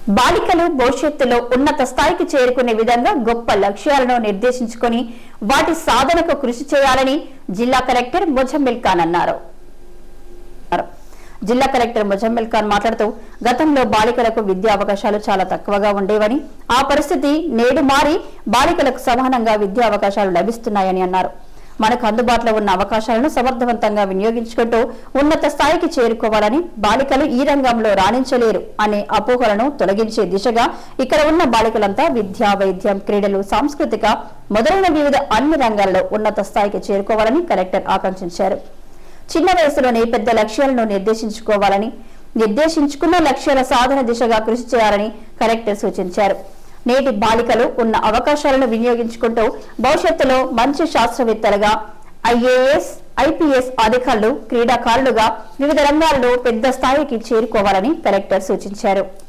బాలికలు భవిష్యత్తులో ఉన్నత స్థాయికి చేరుకునే విధంగా గొప్ప లక్ష్యాలను నిర్దేశించుకొని వాటి సాధనకు కృషి చేయాలని జిల్లా కలెక్టర్ ముజమ్మిల్ ఖాన్ అన్నారు జిల్లా కలెక్టర్ ముజమ్మిల్ ఖాన్ మాట్లాడుతూ గతంలో బాలికలకు విద్యా అవకాశాలు చాలా తక్కువగా ఉండేవని ఆ పరిస్థితి నేడు మారి బాలికలకు సమానంగా విద్యా అవకాశాలు లభిస్తున్నాయని అన్నారు మనకు అందుబాటులో ఉన్న అవకాశాలను సమర్థవంతంగా వినియోగించుకుంటూ ఉన్నత స్థాయికి చేరుకోవాలని బాలికలు ఈ రంగంలో రాణించలేరు అనే అపోహలను తొలగించే దిశగా ఇక్కడ ఉన్న బాలికలంతా విద్య వైద్యం క్రీడలు సాంస్కృతిక మొదలైన వివిధ అన్ని రంగాల్లో ఉన్నత స్థాయికి చేరుకోవాలని కలెక్టర్ ఆకాంక్షించారు చిన్న వయసులోనే పెద్ద లక్ష్యాలను నిర్దేశించుకోవాలని నిర్దేశించుకున్న లక్ష్యాల సాధన దిశగా కృషి చేయాలని కలెక్టర్ సూచించారు నేటి బాలికలు ఉన్న అవకాశాలను వినియోగించుకుంటూ భవిష్యత్తులో మంచి శాస్త్రవేత్తలుగా ఐఏఎస్ ఐపీఎస్ అధికారులు క్రీడాకారులుగా వివిధ రంగాల్లో పెద్ద స్థాయికి చేరుకోవాలని కలెక్టర్ సూచించారు